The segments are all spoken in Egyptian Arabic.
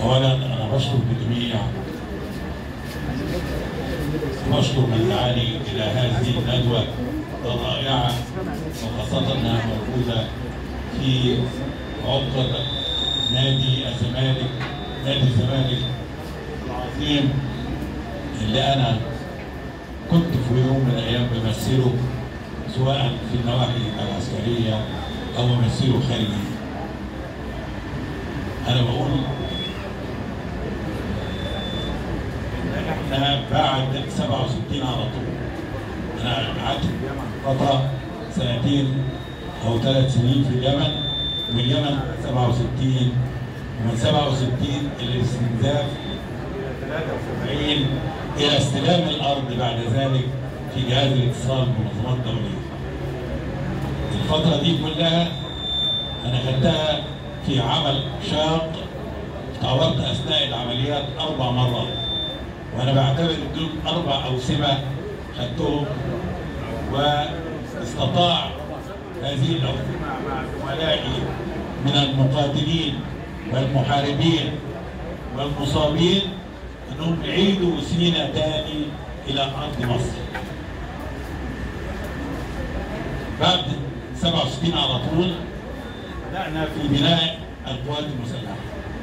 اولا انا بشكر الجميع بشكر من دعاني الى هذه الندوه الرائعه وخاصه انها موجوده في عقد نادي الزمالك نادي الزمالك العظيم اللي انا كنت في يوم من الايام بمثله سواء في النواحي العسكريه او بمثله خارجيا انا بقول احنا بعد 67 على طول انا قعدت فتره سنتين او ثلاث سنين في اليمن ومن اليمن 67 ومن 67 الاستنزاف 73 الى استلام الارض بعد ذلك في جهاز الاتصال بمنظمات دوليه. الفتره دي كلها انا خدتها في عمل شاق تعورت اثناء العمليات اربع مرات وانا بعتبر دول اربع اوسمه خدتهم واستطاع هذه الاوسمه مع زملائي من المقاتلين والمحاربين والمصابين انهم يعيدوا سينا تاني الى ارض مصر. بعد 67 على طول بدانا في بناء القوات المسلحه.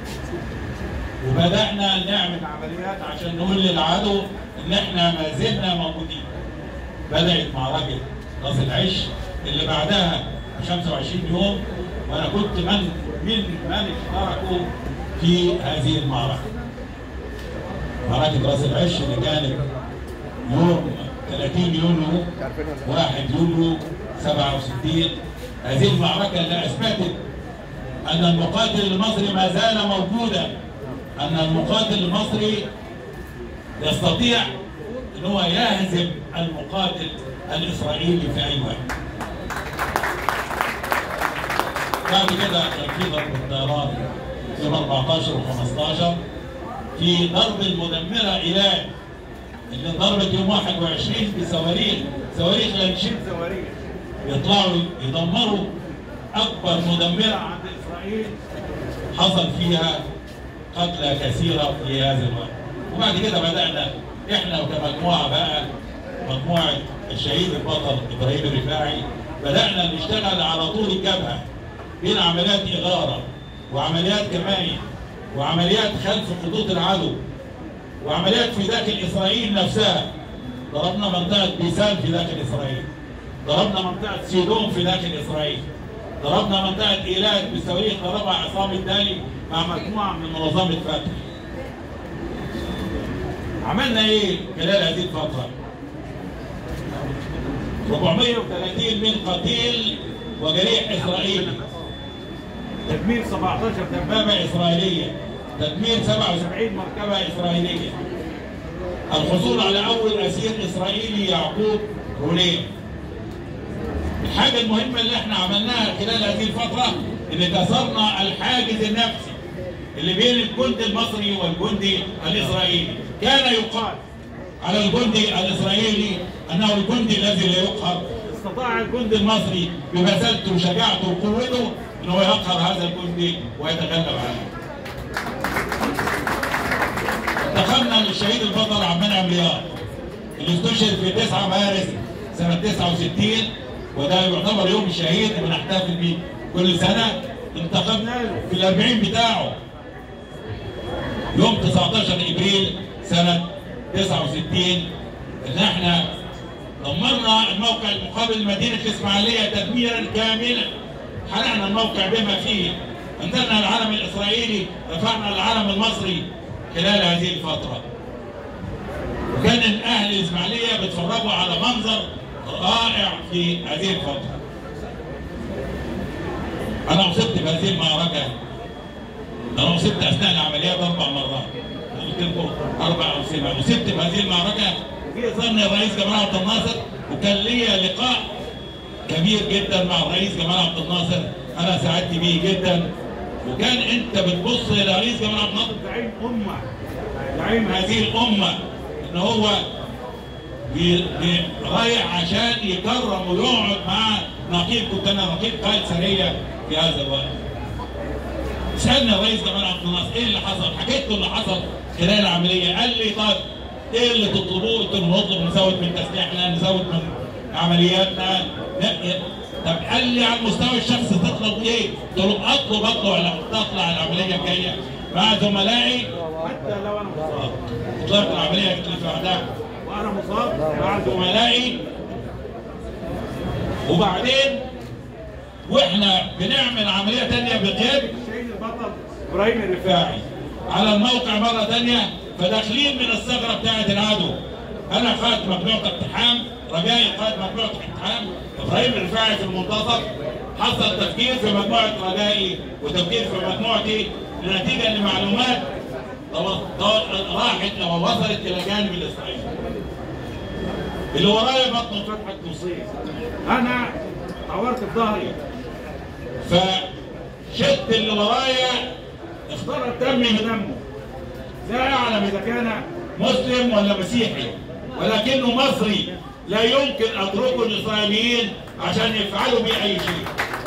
وبدانا نعمل عمليات عشان نقول للعدو ان احنا ما زلنا موجودين. بدات معركه راس العش اللي بعدها ب 25 يوم وانا كنت من من من اشتركوا في هذه المعركه. معركه راس العش اللي كانت يوم 30 يونيو 1 يوليو 67 هذه المعركه اللي اثبتت ان المقاتل المصري ما زال موجودا ان المقاتل المصري يستطيع ان هو يهزم المقاتل الاسرائيلي في اي وقت. بعد كده كان في ضرب الطيران يوم 14 و15 في ضرب المدمره ايران اللي ضربت يوم 21 بصواريخ صواريخ لانشيب صواريخ يطلعوا يدمروا اكبر مدمره عند اسرائيل حصل فيها قتلى كثيره في هذا الوقت وبعد كده بدانا احنا كمجموعه بقى مجموعه الشهيد البطل ابراهيم الرفاعي بدانا نشتغل على طول الجبهه بين عمليات اغاره وعمليات كمائن وعمليات خلف خطوط العدو وعمليات في داخل اسرائيل نفسها ضربنا منطقه بيسان في داخل اسرائيل ضربنا منطقه سيدون في داخل اسرائيل ضربنا منطقه ايلات بصواريخ ضربها عصام الدالي مع مجموعه من منظمه فتح عملنا ايه خلال هذه الفتره 430 من قتيل وجريح اسرائيلي تدمير 17 دبابه اسرائيليه تدمير 77 مركبه اسرائيليه الحصول على اول اسير اسرائيلي يعقوب روليه الحاجه المهمه اللي احنا عملناها خلال هذه الفتره ان كسرنا الحاجز النفسي اللي بين الجندي المصري والجندي الاسرائيلي كان يقال على الجندي الاسرائيلي انه الجندي الذي لا يقهر استطاع الجندي المصري ببسالته وشجاعته وقوته انه يقهر هذا الجندي ويتغلب عليه. انتقلنا للشهيد البطل عبد المنعم رياض اللي استشهد في 9 مارس سنه 69 وده يعتبر يوم الشهيد اللي بنحتفل بيه كل سنه انتقلنا له في الأربعين بتاعه يوم 19 ابريل سنه 69 ان احنا دمرنا الموقع المقابل لمدينه الاسماعيليه تدميرا كاملا حرقنا الموقع بما فيه انزلنا العلم الاسرائيلي رفعنا العلم المصري خلال هذه الفتره وكان اهل الاسماعيليه بيتفرجوا على منظر رائع في هذه الفتره انا اصبت في هذه المعركه انا اصبت اثناء العمليات اربع مرات قلت لكم اربع اوسمه اصبت في هذه المعركه في ظن الرئيس جمال عبد الناصر وكان لي لقاء كبير جدا مع الرئيس جمال عبد الناصر انا سعدت بيه جدا وكان انت بتبص لرئيس جمال عبد الناصر زعيم امه زعيم هذه الامه ان هو بي- بي- رايح عشان يكرم ويقعد مع نقيب كنت انا نقيب قائد سريه في هذا الوقت سالني الرئيس جمال عبد الناصر ايه اللي حصل؟ حكيت له اللي حصل خلال العمليه قال لي طب ايه اللي تطلبوه؟ قلت له نطلب نزود من تسليحنا نزود من عملياتنا لا طب قال لي على المستوى الشخصي تطلب ايه؟ قلت له اطلب اطلع تطلع العمليه الجايه مع زملائي حتى لو انا مصاب اطلاق العمليه اللي بعدها وانا مصاب مع زملائي وبعدين واحنا بنعمل عمليه ثانيه بقياده الشهيد البطل ابراهيم الرفاعي الرفاعي على الموقع مره ثانيه فداخلين من الثغره بتاعه العدو انا قائد مجموعه اقتحام رجائي قائد مجموعه اقتحام ابراهيم الرفاعي في المنتصف حصل تفكير في مجموعه رجائي وتفكير في مجموعتي نتيجه ان معلومات طو- طو- راحت او وصلت الى جانب الاسرائيلي اللي ورايا بطن فتحة توصيل انا عورت في ظهري فشت اللي ورايا اختار دمي من دمه لا اعلم اذا كان مسلم ولا مسيحي ولكنه مصري لا يمكن اتركه الاسرائيليين عشان يفعلوا بي اي شيء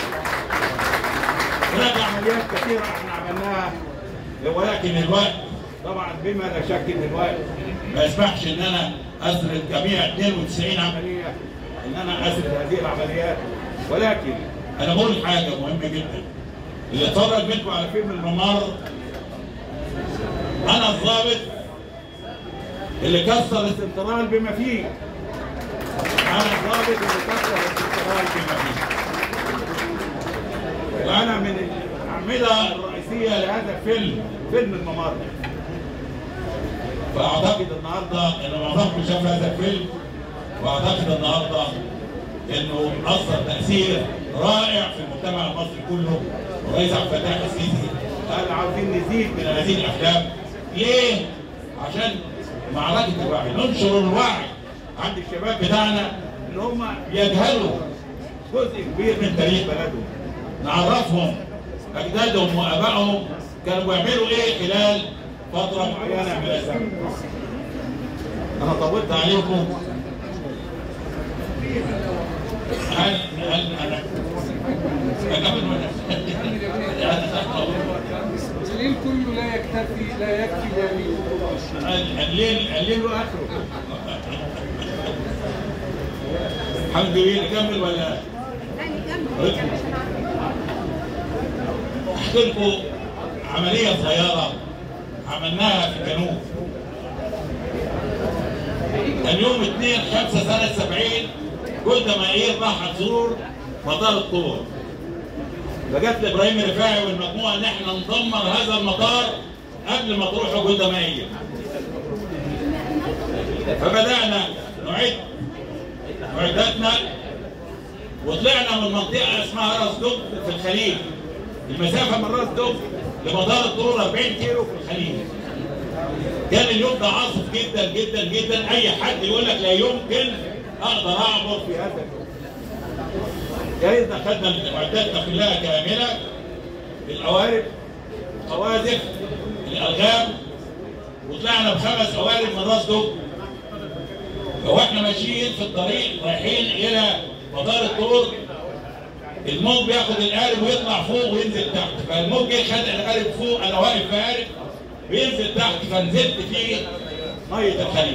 هناك عمليات كثيره احنا عملناها ولكن الوقت طبعا بما لا شك ان الوقت ما يسمحش ان انا اسرد جميع 92 عمليه عمليه ان انا اسرد هذه العمليات ولكن انا بقول حاجه مهمه جدا اللي اتفرج منكم على فيلم الممر انا الضابط اللي كسر السنترال بما فيه انا الضابط اللي كسر السنترال بما فيه وانا من الاعمده الرئيسيه لهذا الفيلم فيلم الممر فاعتقد النهارده ان معظمكم شاف هذا الفيلم واعتقد النهارده انه اثر تاثير رائع في المجتمع المصري كله والرئيس عبد الفتاح السيسي قال عاوزين نزيد من من هذه الافلام ليه؟ عشان معركه الوعي ننشر الوعي عند الشباب بتاعنا ان هم يجهلوا جزء كبير من تاريخ بلدهم نعرفهم اجدادهم وابائهم كانوا بيعملوا ايه خلال فتره معينه من الزمن انا طولت قلت عليكم هل هل انا أكمل ولا الليل كله لا يكتفي لا يكفي اليمين الليل الليل واخره الحمد لله نكمل ولا احكي لكم عمليه صغيره عملناها في الجنوب كان يوم 2 5 سنه 70 جولدا مائير راح تزور مطار الطور فجت لابراهيم الرفاعي والمجموعه ان احنا ندمر هذا المطار قبل ما تروحوا جولدا مائير فبدانا نعد معداتنا وطلعنا من منطقه اسمها راس دب في الخليج المسافه من راس دب لمطار الطرور 40 كيلو في الخليج كان اليوم ده عاصف جدا جدا جدا اي حد يقول لك لا يمكن اقدر اعبر في هذا اليوم جايزنا خدنا معداتنا كلها كامله القوارب قواذف الالغام وطلعنا بخمس قوارب من راس دب واحنا ماشيين في الطريق رايحين الى مطار الطور الموج بياخد القارب ويطلع فوق وينزل تحت فالموج جه خد القارب فوق انا واقف في قارب بينزل تحت فنزلت في ميه الخليج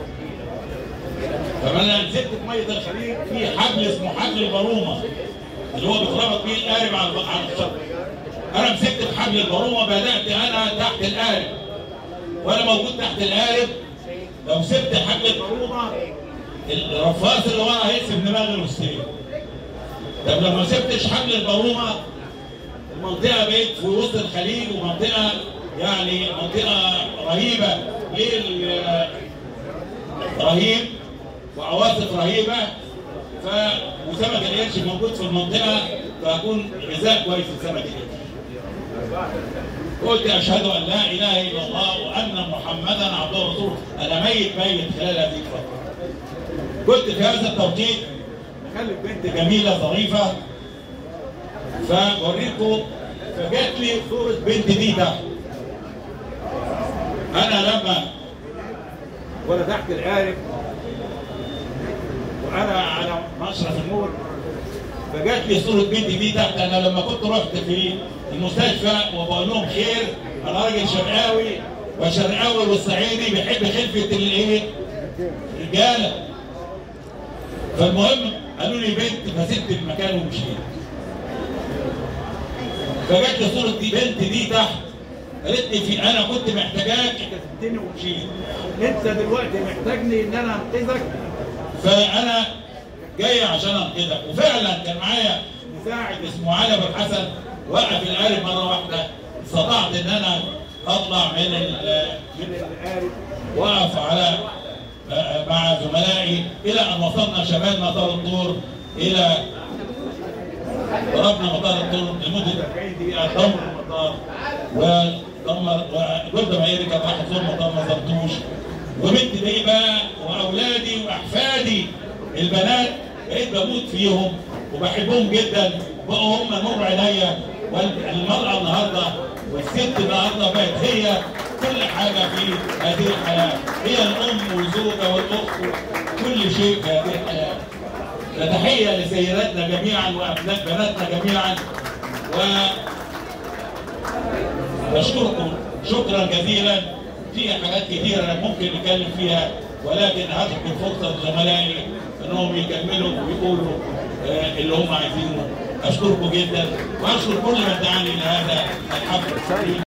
فلما انا نزلت في ميه الخليج في حبل اسمه حبل البرومه اللي هو بيتربط بيه القارب على على الشط انا مسكت في حبل البرومه بدات انا تحت القارب وانا موجود تحت القارب لو سبت حبل البرومه الرفاص اللي ورا هيسب دماغ الوسطيه طب لو ما سبتش حبل البرومه المنطقه بقت في وسط الخليج ومنطقه يعني منطقه رهيبه ليل رهيب وعواصف رهيبه ف وسمك القرش موجود في المنطقه فيكون غذاء كويس لسمك القرش. قلت اشهد ان لا اله الا الله وان محمدا عبده ورسوله انا ميت ميت خلال هذه الفتره. كنت في هذا التوقيت بخلف بنت جميله ظريفه فوريكم فجات لي صوره بنت دي تحت. انا لما وانا تحت القارب وانا على مشرف النور فجات لي صوره بنتي دي تحت انا لما كنت رحت في المستشفى وبقول لهم خير انا راجل شرقاوي والشرقاوي والصعيدي بيحب خلفه الايه؟ الرجاله فالمهم قالوا لي بنت فسبت المكان ومشيت فجات لي صوره دي بنت دي تحت قالت لي في انا كنت محتاجاك كسبتني ومشيت انت دلوقتي محتاجني ان انا انقذك فانا جاي عشان انقذك وفعلا كان معايا مساعد اسمه علي ابو الحسن وقف القارب مره واحده استطعت ان انا اطلع من ال- من القارب واقف على مع زملائي الى ان وصلنا شمال مطار الطور الى ضربنا مطار الطور لمده 40 دقيقه دمر المطار ودمر وجولدا مائري كانت رايحه تزور مطار ما زرتوش وبنتي دي بقى واولادي واحفادي البنات بقيت بموت فيهم وبحبهم جدا بقوا هم نور عينيا والمراه النهارده والست النهارده بقت هي كل حاجه في هذه الحياه هي الام والزوجه والاخت كل شيء في هذه الحياه فتحيه لسيداتنا جميعا وابناء بناتنا جميعا و بشكركم شكرا جزيلا في حاجات كثيرة ممكن نتكلم فيها ولكن هترك فرصة لزملائي انهم يكملوا ويقولوا آه، اللي هم عايزينه اشكركم جدا واشكر كل من دعاني لهذا الحفل